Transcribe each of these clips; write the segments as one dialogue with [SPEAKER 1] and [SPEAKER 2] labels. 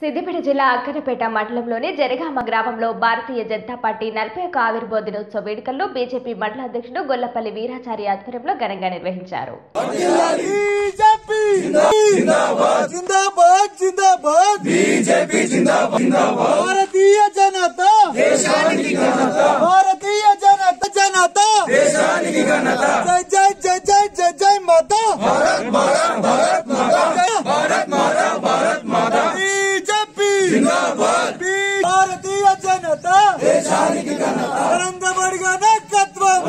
[SPEAKER 1] సిద్దిపేట జిల్లా అక్కనపేట మండలంలోని జరగామ గ్రామంలో భారతీయ జనతా పార్టీ నలభై ఒక్క ఆవిర్భావ దినోత్సవ వేడుకల్లో బీజేపీ మండల అధ్యక్షుడు గొల్లపల్లి వీరాచారి ఆధ్వర్యంలో ఘనంగా నిర్వహించారు
[SPEAKER 2] బీజేపీ జిందాబాద్ జిందాబాద్ జిందాబాద్ బీజేపీ జిందాబాద్ భారతీయ జనతా దేశానికి ఘనత భారతీయ జనత జనత దేశానికి ఘనత జై జై జై జై జై జై మాతా భారత్ మాతా భారత్ మాతా భారత్ మాతా భారత్ మాతా బీజేపీ జిందాబాద్ భారతీయ జనత దేశానికి ఘనత నరేంద్ర మోడీ గారి నాయకత్వం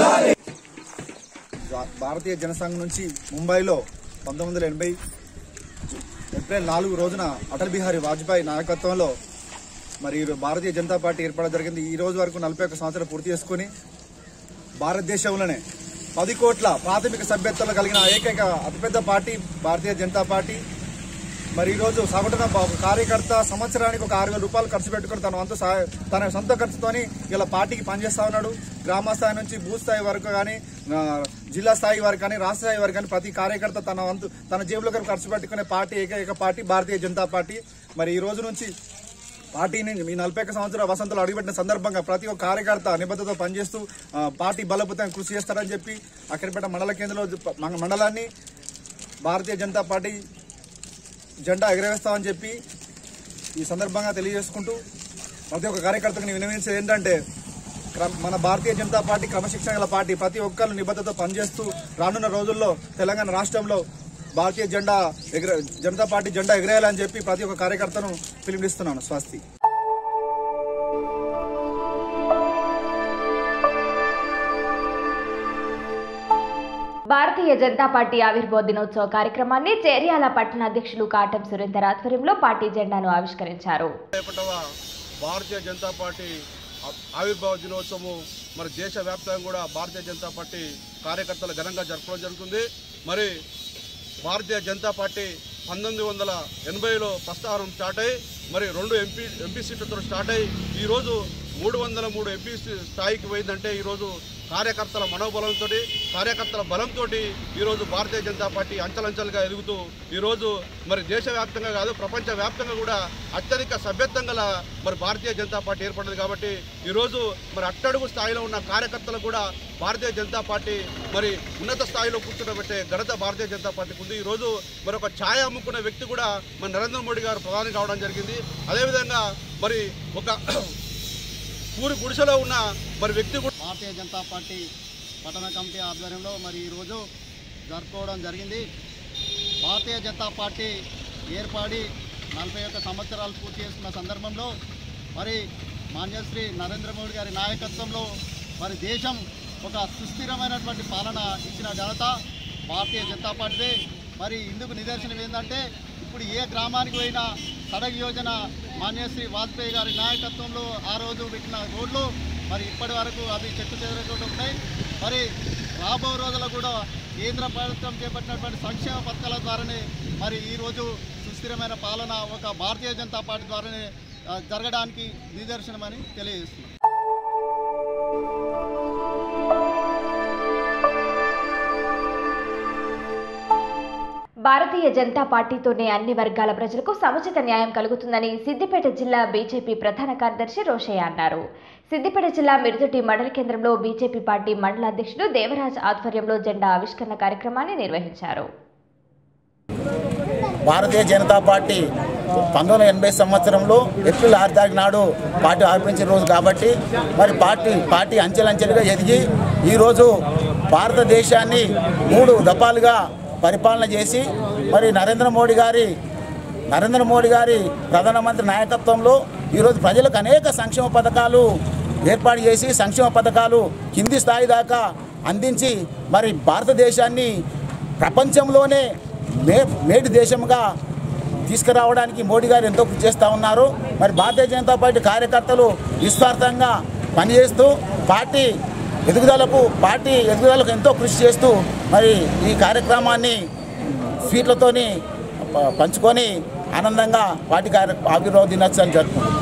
[SPEAKER 3] భా- భారతీయ జనసంఘ్ నుంచి ముంబైలో పంతొమ్మిది వందల ఎనభై ఏప్రిల్ నాలుగు రోజున అటల్ బిహారీ వాజ్పేయి నాయకత్వంలో మరి ఈ భారతీయ జనతా పార్టీ ఏర్పడడం జరిగింది ఈ రోజు వరకు నలభై ఒక్క సంవత్సరాలు పూర్తి చేసుకుని భారతదేశంలోనే పది కోట్ల ప్రాథమిక సభ్యత్వం కలిగిన ఏకైక అతిపెద్ద పార్టీ భారతీయ జనతా పార్టీ మరి ఈ రోజు సగటున ఒక కార్యకర్త సంవత్సరానికి ఒక ఆరు వేల రూపాయలు ఖర్చు పెట్టుకుని తన వంతు సహాయ- తన సొంత ఖర్చుతోని ఇలా పార్టీకి పనిచేస్తా ఉన్నాడు గ్రామ స్థాయి నుంచి భూ స్థాయి వరకు కానీ ఆ, జిల్లా స్థాయి వరకు కానీ రాష్ట్ర స్థాయి వరకు కానీ ప్రతి కార్యకర్త తన వంతు తన జేబులో ఖర్చు పెట్టుకునే పార్టీ ఏకైక పార్టీ భారతీయ జనతా పార్టీ మరి ఈ రోజు నుంచి పార్టీని ఈ నలభై ఒక్క సంవత్సరాల వసంతలు అడుగుపెట్టిన సందర్భంగా ప్రతి ఒక్క కార్యకర్త నిబద్ధతతో పనిచేస్తూ ఆ, పార్టీ బలోపేతం కృషి చేస్తారని చెప్పి అక్కడిపేట మండల కేంద్రంలో జ- మన మండలాన్ని భారతీయ జనతా పార్టీ జెండా ఎగరవేస్తామని చెప్పి ఈ సందర్భంగా తెలియజేసుకుంటూ ప్రతి ఒక్క కార్యకర్తకు నేను వినవించేది ఏంటంటే క్రమ- మన భారతీయ జనతా పార్టీ క్రమశిక్షణ గల పార్టీ ప్రతి ఒక్కరు నిబద్ధతతో పనిచేస్తూ రానున్న రోజుల్లో తెలంగాణ రాష్ట్రంలో భారతీయ జెండా ఎగర జనతా పార్టీ జెండా ఎగరేయాలని చెప్పి ప్రతి ఒక్క కార్యకర్తను పిలుపునిస్తున్నాను స్వస్తి
[SPEAKER 1] భారతీయ జనతా పార్టీ ఆవిర్భావ దినోత్సవ కార్యక్రమాన్ని చేర్యాల పట్టణ అధ్యక్షులు కాటం సురేందర్ ఆధ్వర్యంలో పార్టీ జెండాను ఆవిష్కరించారు
[SPEAKER 4] రేపటవ భారతీయ జనతా పార్టీ ఆ- ఆవిర్భావ దినోత్సవం మరి దేశవ్యాప్తంగా కూడా భారతీయ జనతా పార్టీ కార్యకర్తలు ఘనంగా జరపడం జరుగుతుంది మరి భారతీయ జనతా పార్టీ పంతొమ్మిది వందల ఎనభైలో ప్రస్థానం స్టార్ట్ అయ్యి మరి రెండు ఎంపీ ఎంపీ సీట్లతో స్టార్ట్ అయ్యి ఈరోజు మూడు వందల మూడు ఎంపీ స్థాయికి పోయిందంటే ఈరోజు కార్యకర్తల మనోబలంతో కార్యకర్తల బలంతో ఈరోజు భారతీయ జనతా పార్టీ అంచెలంచెలుగా ఎదుగుతూ ఈరోజు మరి దేశవ్యాప్తంగా కాదు ప్రపంచ వ్యాప్తంగా కూడా అత్యధిక సభ్యత్వం గల మరి భారతీయ జనతా పార్టీ ఏర్పడింది కాబట్టి ఈరోజు మరి అట్టడుగు స్థాయిలో ఉన్న కార్యకర్తలు కూడా భారతీయ జనతా పార్టీ మరి ఉన్నత స్థాయిలో కూర్చుండబెట్టే ఘనత భారతీయ జనతా పార్టీకి ఉంది ఈరోజు మరి ఒక ఛాయ అమ్ముకున్న వ్యక్తి కూడా మరి నరేంద్ర మోడీ గారు ప్రధాని కావడం జరిగింది అదేవిధంగా మరి ఒక ఊరి గుడిసెలో ఉన్న మరి వ్యక్తి కూడా
[SPEAKER 5] భారతీయ జనతా పార్టీ పట్టణ కమిటీ ఆధ్వర్యంలో మరి ఈరోజు జరుపుకోవడం జరిగింది భారతీయ జనతా పార్టీ ఏర్పడి నలభై ఒక్క సంవత్సరాలు పూర్తి చేసుకున్న సందర్భంలో మరి మాన్యశ్రీ నరేంద్ర మోడీ గారి నాయకత్వంలో మరి దేశం ఒక సుస్థిరమైనటువంటి పాలన ఇచ్చిన ఘనత భారతీయ జనతా పార్టీ మరి ఇందుకు నిదర్శనం ఏంటంటే ఇప్పుడు ఏ గ్రామానికి పోయినా సడక్ యోజన మాన్యశ్రీ వాజ్పేయి గారి నాయకత్వంలో ఆ రోజు పెట్టిన రోడ్లు మరి ఇప్పటి వరకు అవి చెట్టు చెదరకుండా ఉన్నాయి మరి రాబో రోజుల్లో కూడా కేంద్ర ప్రభుత్వం చేపట్టినటువంటి సంక్షేమ పథకాల ద్వారానే మరి ఈరోజు సుస్థిరమైన పాలన ఒక భారతీయ జనతా పార్టీ ద్వారానే ఆ, జరగడానికి నిదర్శనమని తెలియజేస్తున్నాం
[SPEAKER 1] భారతీయ జనతా పార్టీతోనే అన్ని వర్గాల ప్రజలకు సముచిత న్యాయం కలుగుతుందని సిద్దిపేట జిల్లా బీజేపీ ప్రధాన కార్యదర్శి రోషయ్య అన్నారు సిద్దిపేట జిల్లా మిరుదటి మండల కేంద్రంలో బీజేపీ పార్టీ మండల అధ్యక్షుడు దేవరాజ్ ఆధ్వర్యంలో జెండా ఆవిష్కరణ కార్యక్రమాన్ని నిర్వహించారు
[SPEAKER 6] భారతీయ జనతా పార్టీ పంతొమ్మిది వందల ఎనభై సంవత్సరంలో ఏప్రిల్ ఆరు తారీఖు నాడు పార్టీ ఆరంభించిన రోజు కాబట్టి మరి పార్టీ పార్టీ అంచెలంచెలుగా ఎదిగి ఈరోజు భారతదేశాన్ని మూడు దఫాలుగా పరిపాలన చేసి మరి నరేంద్ర మోడీ గారి నరేంద్ర మోడీ గారి ప్రధానమంత్రి నాయకత్వంలో ఈరోజు ప్రజలకు అనేక సంక్షేమ పథకాలు ఏర్పాటు చేసి సంక్షేమ పథకాలు కింది స్థాయి దాకా అందించి మరి భారతదేశాన్ని ప్రపంచంలోనే మే మేటి దేశంగా తీసుకురావడానికి మోడీ గారు ఎంతో కృషి చేస్తూ ఉన్నారు మరి భారతీయ జనతా పార్టీ కార్యకర్తలు నిస్వార్థంగా పనిచేస్తూ పార్టీ ఎదుగుదలకు పార్టీ ఎదుగుదలకు ఎంతో కృషి చేస్తూ మరి ఈ కార్యక్రమాన్ని స్వీట్లతోని ప- పంచుకొని ఆనందంగా పార్టీ కార్య ఆవిర్భావ దినోత్సవాన్ని జరుపుకుంటున్నాం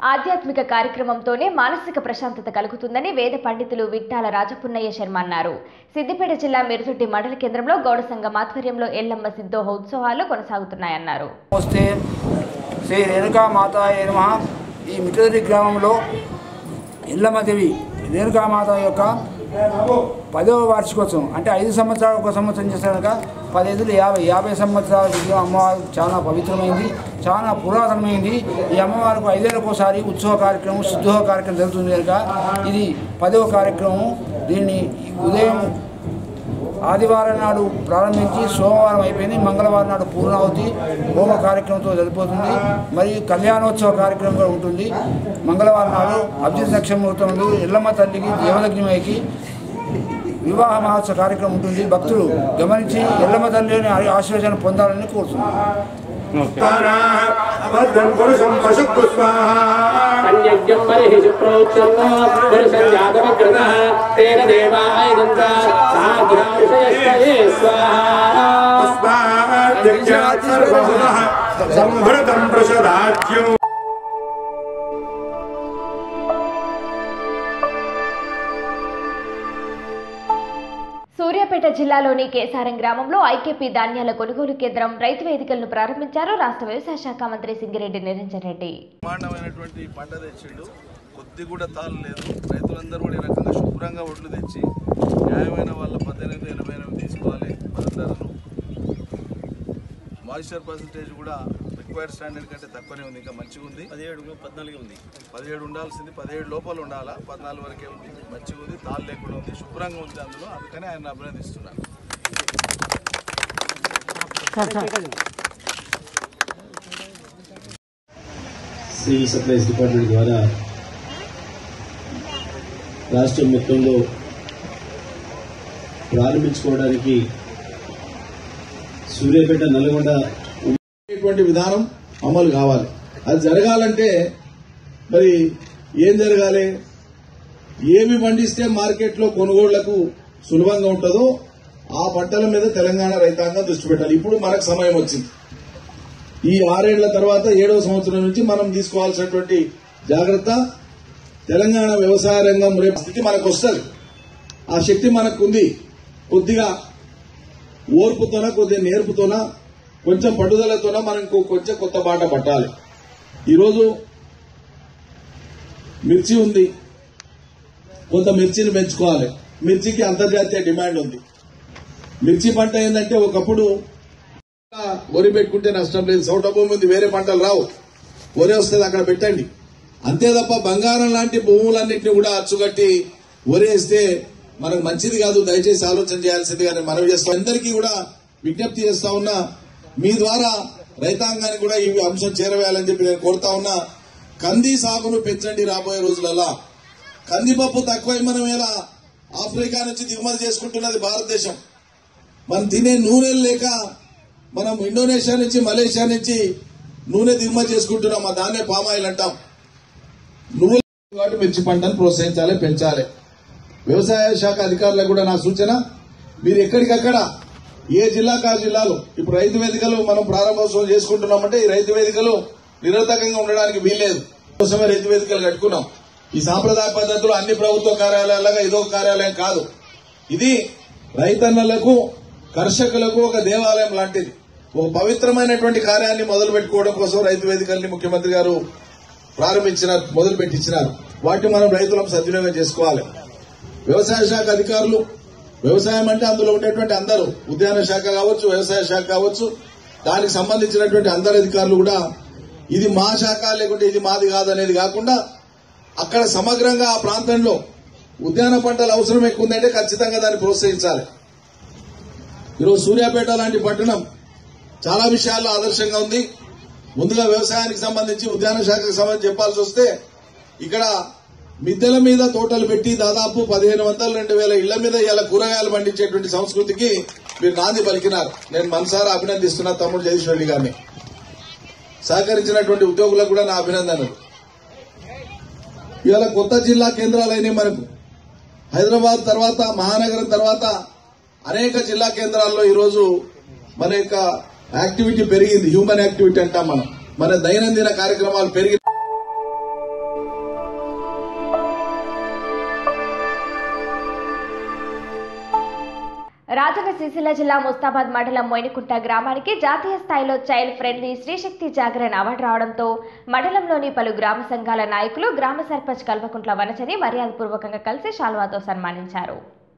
[SPEAKER 1] ఆధ్యాత్మిక కార్యక్రమంతోనే మానసిక ప్రశాంతత కలుగుతుందని వేద పండితులు విట్టాల రాజపున్నయ్య శర్మ అన్నారు సిద్దిపేట జిల్లా మిరుతుట్టి మండల కేంద్రంలో గౌడ సంఘం ఆధ్వర్యంలో ఎల్లమ్మ సిద్ధోహ ఉత్సవాలు కొనసాగుతున్నాయన్నారు
[SPEAKER 7] నమస్తే శ్రీ రేణుకా మాతాయ నమ ఈ మిటరి గ్రామంలో ఇల్లమ్మదేవి రేణుకామాత యొక్క పదవ వార్షికోత్సవం అంటే ఐదు సంవత్సరాలు ఒక సంవత్సరం చేశాక పదైదులు యాభై యాభై సంవత్సరాల క్రితం అమ్మవారు చాలా పవిత్రమైంది చాలా పురాతనమైంది ఈ అమ్మవారికి ఐదేళ్ళకు ఒకసారి ఉత్సవ కార్యక్రమం శుద్ధోహ కార్యక్రమం జరుగుతుంది కనుక ఇది పదవ కార్యక్రమం దీన్ని ఉదయం ఆదివారం నాడు ప్రారంభించి సోమవారం అయిపోయింది మంగళవారం నాడు పూర్ణావతి హోమ కార్యక్రమంతో జరిగిపోతుంది మరియు కళ్యాణోత్సవ కార్యక్రమం కూడా ఉంటుంది మంగళవారం నాడు అభిజిత్ నక్షముహూర్తంలో ఎల్లమ్మ తల్లికి దేవదగ్నిమయ్యకి వివాహ మహోత్సవ కార్యక్రమం ఉంటుంది భక్తులు గమనించి ఎల్లమ్మ తల్లిని ఆశీర్వచనం పొందాలని కోరుతున్నాను
[SPEAKER 8] अन्यज्ञं बलिः प्रोच्यन्नो पुरुषञ्जातमग्रतः तेन देवाय दन्ता साध्याविषयस्तये स्वाहा
[SPEAKER 9] సంభృతం ప్రసదాజ్యం
[SPEAKER 1] సూర్యాపేట జిల్లాలోని కేసారం గ్రామంలో ఐకేపీ ధాన్యాల కొనుగోలు కేంద్రం రైతు వేదికలను ప్రారంభించారు రాష్ట్ర వ్యవసాయ శాఖ మంత్రి సింగిరెడ్డి నిరంజన్ రెడ్డి
[SPEAKER 4] బ్రహ్మాండమైనటువంటి పంట తెచ్చిండు కొద్ది కూడా తాళ్ళు లేదు రైతులందరూ కూడా ఈ రకంగా శుభ్రంగా ఒడ్లు తెచ్చి న్యాయమైన వాళ్ళ పద్దెనిమిది ఎనభై ఎనిమిది తీసుకోవాలి ధరలను మాయిశ్చర్ పర్సంటేజ్ కూడా రిక్వైర్డ్ స్టాండర్డ్ కంటే తక్కువనే ఉంది ఇంకా మంచిగా ఉంది పదిహేడు పద్నాలుగు ఉంది పదిహేడు ఉండాల్సింది పదిహేడు లోపల ఉండాలా పద్నాలుగు వరకే ఉంది మంచిగా ఉంది తాళ్ళు లేకుండా ఉంది శుభ్రంగా ఉంది అందులో అందుకని ఆయన అభినందిస్తున్నాను
[SPEAKER 10] సివిల్ సప్లైస్ డిపార్ట్మెంట్ ద్వారా రాష్ట్రం మొత్తంలో ప్రారంభించుకోవడానికి సూర్యాపేట నల్గొండ
[SPEAKER 9] ఇటువంటి విధానం అమలు కావాలి అది జరగాలంటే మరి ఏం జరగాలి ఏమి పండిస్తే మార్కెట్లో కొనుగోళ్లకు సులభంగా ఉంటుందో ఆ పంటల మీద తెలంగాణ రైతాంగం దృష్టి పెట్టాలి ఇప్పుడు మనకు సమయం వచ్చింది ఈ ఆరేళ్ల తర్వాత ఏడవ సంవత్సరం నుంచి మనం తీసుకోవాల్సినటువంటి జాగ్రత్త తెలంగాణ వ్యవసాయ రంగం రేపు స్థితి మనకు వస్తుంది ఆ శక్తి మనకు ఉంది కొద్దిగా ఓర్పుతోన కొద్దిగా నేర్పుతోన కొంచెం పట్టుదలతోన మనం ఇంకో కొంచెం కొత్త బాట పట్టాలి ఈరోజు మిర్చి ఉంది కొంత మిర్చిని పెంచుకోవాలి మిర్చికి అంతర్జాతీయ డిమాండ్ ఉంది మిర్చి పంట ఏంటంటే ఒకప్పుడు వరి పెట్టుకుంటే నష్టం లేదు సౌట భూమి ఉంది వేరే పంటలు రావు వరి వస్తుంది అక్కడ పెట్టండి అంతే తప్ప బంగారం లాంటి భూములన్నింటినీ కూడా అచ్చుకట్టి వరి వేస్తే మనకు మంచిది కాదు దయచేసి ఆలోచన చేయాల్సింది కానీ మనవి చేస్తాం అందరికీ కూడా విజ్ఞప్తి చేస్తా ఉన్నా మీ ద్వారా రైతాంగానికి కూడా ఈ అంశం చేరవేయాలని చెప్పి నేను కోరుతా ఉన్నా కంది సాగును పెంచండి రాబోయే రోజులలో కందిపప్పు తక్కువై మనం ఇలా ఆఫ్రికా నుంచి దిగుమతి చేసుకుంటున్నది భారతదేశం మనం తినే నూనెలు లేక మనం ఇండోనేషియా నుంచి మలేషియా నుంచి నూనె దిగుమతి చేసుకుంటున్నాం ఆ దాన్నే పామాయిల్ అంటాం నువ్వు కాబట్టి మిర్చి పంటను ప్రోత్సహించాలి పెంచాలి వ్యవసాయ శాఖ అధికారులకు కూడా నా సూచన మీరు ఎక్కడికక్కడ ఏ జిల్లాకు ఆ జిల్లాలో ఇప్పుడు రైతు వేదికలు మనం ప్రారంభోత్సవం చేసుకుంటున్నామంటే ఈ రైతు వేదికలు నిరర్థకంగా ఉండడానికి వీల్లేదు కోసమే రైతు వేదికలు కట్టుకున్నాం ఈ సాంప్రదాయ పద్ధతిలో అన్ని ప్రభుత్వ కార్యాలయాలుగా ఇదో కార్యాలయం కాదు ఇది రైతన్నలకు కర్షకులకు ఒక దేవాలయం లాంటిది ఒక పవిత్రమైనటువంటి కార్యాన్ని మొదలు పెట్టుకోవడం కోసం రైతు వేదికల్ని ముఖ్యమంత్రి గారు ప్రారంభించినారు మొదలు పెట్టించినారు వాటిని మనం రైతులకు సద్వినియోగం చేసుకోవాలి వ్యవసాయ శాఖ అధికారులు వ్యవసాయం అంటే అందులో ఉండేటువంటి అందరూ ఉద్యాన శాఖ కావచ్చు వ్యవసాయ శాఖ కావచ్చు దానికి సంబంధించినటువంటి అందరు అధికారులు కూడా ఇది మా శాఖ లేకుంటే ఇది మాది కాదనేది కాకుండా అక్కడ సమగ్రంగా ఆ ప్రాంతంలో ఉద్యాన పంటల అవసరం ఎక్కువ ఉందంటే ఖచ్చితంగా దాన్ని ప్రోత్సహించాలి ఈరోజు సూర్యాపేట లాంటి పట్టణం చాలా విషయాల్లో ఆదర్శంగా ఉంది ముందుగా వ్యవసాయానికి సంబంధించి ఉద్యాన శాఖకు సంబంధించి చెప్పాల్సి వస్తే ఇక్కడ మిద్దెల మీద తోటలు పెట్టి దాదాపు పదిహేను వందల రెండు వేల ఇళ్ల మీద ఇలా కూరగాయలు పండించేటువంటి సంస్కృతికి మీరు నాంది పలికినారు నేను మనసారా అభినందిస్తున్నా తమ్ముడు జగదీష్ రెడ్డి గారిని సహకరించినటువంటి ఉద్యోగులకు కూడా నా అభినందనలు ఇవాళ కొత్త జిల్లా కేంద్రాలైనవి మనకు హైదరాబాద్ తర్వాత మహానగరం తర్వాత అనేక జిల్లా కేంద్రాల్లో ఈరోజు మన యొక్క యాక్టివిటీ పెరిగింది హ్యూమన్ యాక్టివిటీ అంటాం మనం మన దైనందిన కార్యక్రమాలు పెరిగి
[SPEAKER 1] రాజన్న సిరిసిల్ల జిల్లా ముస్తాబాద్ మండలం మొయినకుంట గ్రామానికి జాతీయ స్థాయిలో child friendly Srishakti Jagaran award రావడంతో మండలంలోని పలు గ్రామ సంఘాల నాయకులు గ్రామ సర్పంచ్ కల్వకుంట్ల వనచని మర్యాదపూర్వకంగా కలిసి శాల్వాతో సన్మానించారు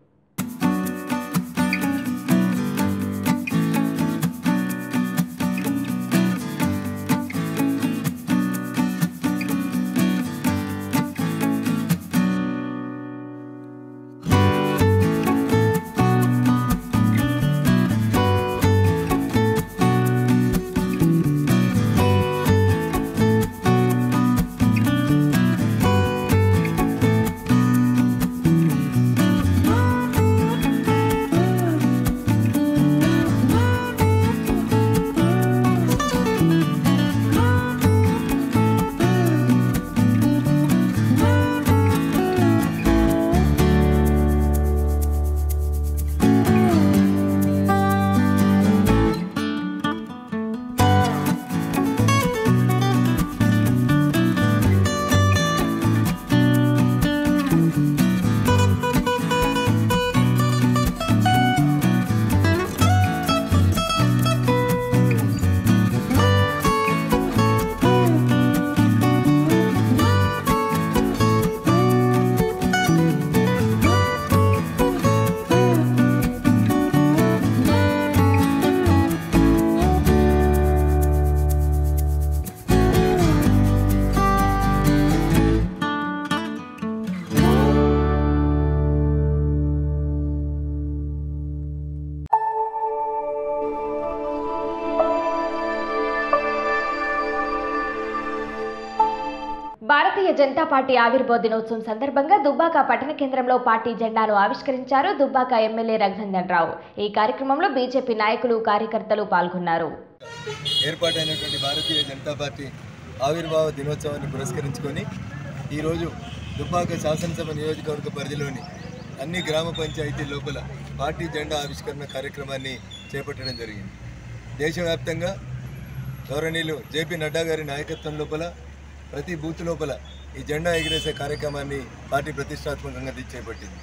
[SPEAKER 1] భారతీయ జనతా పార్టీ ఆవిర్భావ దినోత్సవం సందర్భంగా దుబ్బాక పట్టణ కేంద్రంలో పార్టీ జెండాను ఆవిష్కరించారు దుబ్బాక ఎమ్మెల్యే రఘునందన్ రావు ఈ కార్యక్రమంలో బీజేపీ నాయకులు కార్యకర్తలు పాల్గొన్నారు
[SPEAKER 11] ఏర్పాటైనటువంటి భారతీయ జనతా పార్టీ ఆవిర్భావ దినోత్సవాన్ని పురస్కరించుకొని ఈరోజు దుబ్బాక శాసనసభ నియోజకవర్గ పరిధిలోని అన్ని గ్రామ పంచాయతీ లోపల పార్టీ జెండా ఆవిష్కరణ కార్యక్రమాన్ని చేపట్టడం జరిగింది దేశవ్యాప్తంగా గౌరవనీయులు జేపీ నడ్డా గారి నాయకత్వం లోపల ప్రతి బూత్ లోపల ఈ జెండా ఎగిరేసే కార్యక్రమాన్ని పార్టీ ప్రతిష్టాత్మకంగా తీ- చేపట్టింది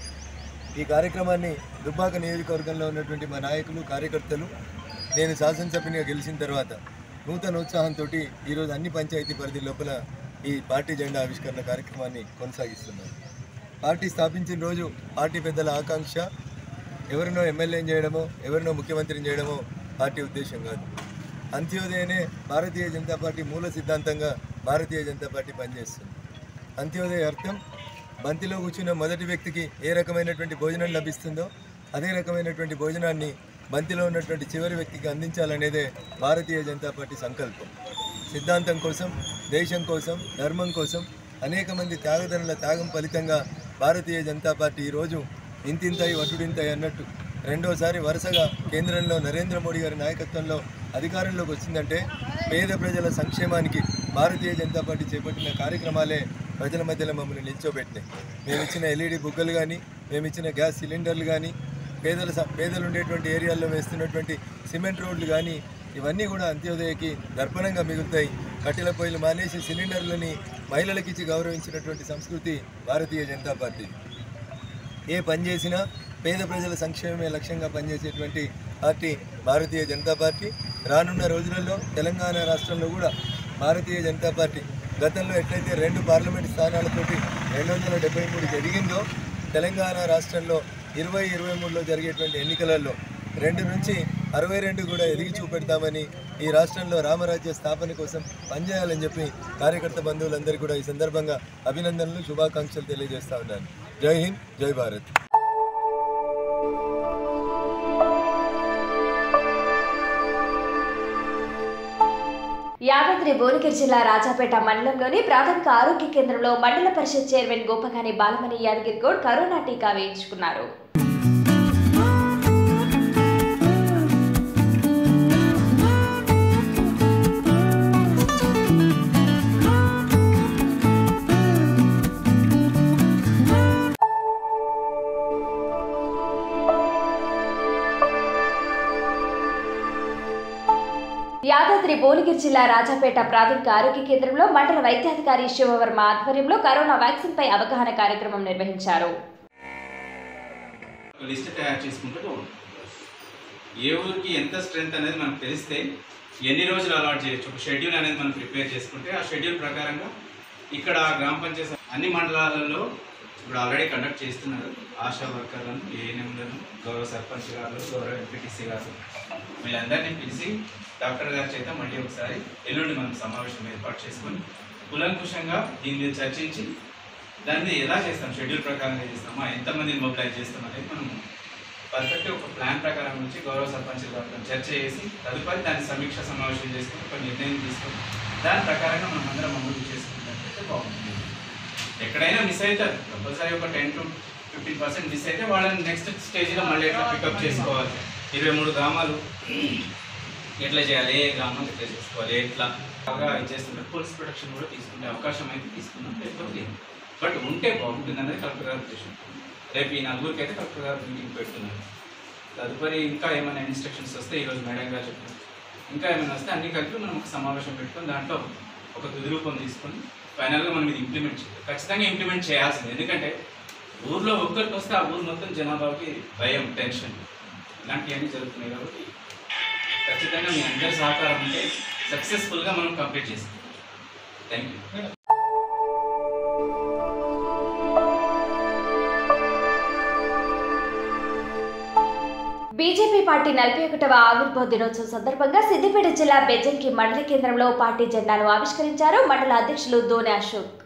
[SPEAKER 11] ఈ కార్యక్రమాన్ని దుబ్బాక నియోజకవర్గంలో ఉన్నటువంటి మా నాయకులు కార్యకర్తలు నేను శాసనసభ్యునిగా గెలిచిన తర్వాత నూతన ఉత్సాహంతో ఈరోజు అన్ని పంచాయతీ పరిధి లోపల ఈ పార్టీ జెండా ఆవిష్కరణ కార్యక్రమాన్ని కొనసాగిస్తున్నారు పార్టీ స్థాపించిన రోజు పార్టీ పెద్దల ఆకాంక్ష ఎవరినో ఎమ్మెల్యేని చేయడమో ఎవరినో ముఖ్యమంత్రిని చేయడమో పార్టీ ఉద్దేశం కాదు అంత్యోదయనే భారతీయ జనతా పార్టీ మూల సిద్ధాంతంగా భారతీయ జనతా పార్టీ పనిచేస్తుంది అంత్యోదయ అర్థం బంతిలో కూర్చున్న మొదటి వ్యక్తికి ఏ రకమైనటువంటి భోజనం లభిస్తుందో అదే రకమైనటువంటి భోజనాన్ని బంతిలో ఉన్నటువంటి చివరి వ్యక్తికి అందించాలనేదే భారతీయ జనతా పార్టీ సంకల్పం సిద్ధాంతం కోసం దేశం కోసం ధర్మం కోసం అనేక మంది త్యాగదనుల త్యాగం ఫలితంగా భారతీయ జనతా పార్టీ ఈరోజు ఇంతింతాయి వటుడింతాయి అన్నట్టు రెండోసారి వరుసగా కేంద్రంలో నరేంద్ర మోడీ గారి నాయకత్వంలో అధికారంలోకి వచ్చిందంటే పేద ప్రజల సంక్షేమానికి భారతీయ జనతా పార్టీ చేపట్టిన కార్యక్రమాలే ప్రజల మధ్యలో మమ్మల్ని నిల్చోబెట్టినాయి మేము ఇచ్చిన ఎల్ఈడి బుగ్గలు కానీ మేము ఇచ్చిన గ్యాస్ సిలిండర్లు కానీ పేదల స- పేదలు ఉండేటువంటి ఏరియాల్లో వేస్తున్నటువంటి సిమెంట్ రోడ్లు కానీ ఇవన్నీ కూడా అంత్యోదయకి దర్పణంగా మిగులుతాయి కట్టెల పొయ్యిలు మానేసి సిలిండర్లని మహిళలకిచ్చి గౌరవించినటువంటి సంస్కృతి భారతీయ జనతా పార్టీ ఏ పని చేసినా పేద ప్రజల సంక్షేమమే లక్ష్యంగా పనిచేసేటువంటి పార్టీ భారతీయ జనతా పార్టీ రానున్న రోజులలో తెలంగాణ రాష్ట్రంలో కూడా భారతీయ జనతా పార్టీ గతంలో ఎట్లయితే రెండు పార్లమెంట్ స్థానాలతోటి రెండు వందల డెబ్బై మూడు జరిగిందో తెలంగాణ రాష్ట్రంలో ఇరవై ఇరవై మూడులో జరిగేటువంటి ఎన్నికలలో రెండు నుంచి అరవై రెండు కూడా ఎదిగి చూపెడతామని ఈ రాష్ట్రంలో రామరాజ్య స్థాపన కోసం పనిచేయాలని చెప్పి కార్యకర్త బంధువులందరికీ కూడా ఈ సందర్భంగా అభినందనలు శుభాకాంక్షలు తెలియజేస్తా ఉన్నాను జై హింద్ జై భారత్
[SPEAKER 1] యాదాద్రి భువనగిరి జిల్లా రాజాపేట మండలంలోని ప్రాథమిక ఆరోగ్య కేంద్రంలో మండల పరిషత్ చైర్మన్ గోపగాని బాలమణి యాదగిరి గౌడ్ కరోనా టీకా వేయించుకున్నారు యాదాద్రి భువనగిరి జిల్లా రాజాపేట ప్రాథమిక ఆరోగ్య కేంద్రంలో మండల వైద్యాధికారి శివవర్మ ఆధ్వర్యంలో కరోనా వ్యాక్సిన్ పై అవగాహన కార్యక్రమం నిర్వహించారు
[SPEAKER 12] లిస్ట్ తయారు చేసుకుంటూ ఏ ఊరికి ఎంత స్ట్రెంత్ అనేది మనకు తెలిస్తే ఎన్ని రోజులు అలాట్ చేయొచ్చు ఒక షెడ్యూల్ అనేది మనం ప్రిపేర్ చేసుకుంటే ఆ షెడ్యూల్ ప్రకారంగా ఇక్కడ గ్రామ పంచాయతీ అన్ని మండలాలలో ఇప్పుడు ఆల్రెడీ కండక్ట్ చేస్తున్నారు ఆశా వర్కర్లను ఏఎన్ఎంలను గౌరవ సర్పంచ్ గారు గౌరవ ఎంపీటీసీ గారు వీళ్ళందరినీ పిలిచి డాక్టర్ గారి చేత మళ్ళీ ఒకసారి ఎల్లుండి మనం సమావేశం ఏర్పాటు చేసుకొని కులంకుషంగా దీని మీద చర్చించి దాన్ని ఎలా చేస్తాం షెడ్యూల్ ప్రకారంగా చేస్తామా ఎంతమందిని మొబిలైజ్ చేస్తాం అనేది మనం పర్ఫెక్ట్ ఒక ప్లాన్ ప్రకారం నుంచి గౌరవ సర్పంచ్ గారితో చర్చ చేసి తదుపరి దాన్ని సమీక్ష సమావేశం చేసుకుని ఒక నిర్ణయం తీసుకొని దాని ప్రకారంగా మనం అందరం అమలు చేసుకున్నట్లయితే బాగుంటుంది ఎక్కడైనా మిస్ అవుతారు కంపల్సరీ ఒక ten to fifteen percent miss అయితే వాళ్ళని నెక్స్ట్ స్టేజ్లో మళ్ళీ ఎట్లా పికప్ చేసుకోవాలి ఇరవై మూడు గ్రామాలు ఎట్లా చేయాలి ఏ గ్రామం ఎట్లా చేసుకోవాలి ఎట్లా బాగా చేస్తుంటే పోలీస్ ప్రొటెక్షన్ కూడా తీసుకునే అవకాశం అయితే తీసుకున్నాం లేకపోతే లేదు బట్ ఉంటే బాగుంటుంది అనేది కలెక్టర్ గారి ఉద్దేశం రేపు ఈ నలుగురికి అయితే కలెక్టర్ గారు మీటింగ్ పెడుతున్నారు తదుపరి ఇంకా ఏమైనా ఇన్స్ట్రక్షన్స్ వస్తే ఈరోజు మేడం గారు చెప్పారు ఇంకా ఏమైనా వస్తే అన్ని కలిపి మనం ఒక సమావేశం పెట్టుకొని దాంట్లో ఒక తుది రూపం తీసుకొని ఫైనల్గా మనం ఇది ఇంప్లిమెంట్ చేయాలి ఖచ్చితంగా ఇంప్లిమెంట్ చేయాల్సింది ఎందుకంటే ఊర్లో ఒక్కరికి వస్తే ఆ ఊరు మొత్తం జనాభాకి భయం టెన్షన్ ఇలాంటివన్నీ జరుగుతున్నాయి కాబట్టి ఖచ్చితంగా మీ అందరి సహకారం ఉంటే సక్సెస్ఫుల్గా మనం కంప్లీట్ చేస్తాం థ్యాంక్ యూ
[SPEAKER 1] బీజేపీ పార్టీ నలభై ఒకటవ ఆవిర్భావ దినోత్సవం సందర్భంగా సిద్దిపేట జిల్లా బెజ్జంకి మండల కేంద్రంలో పార్టీ జెండాను ఆవిష్కరించారు మండల అధ్యక్షులు దోని అశోక్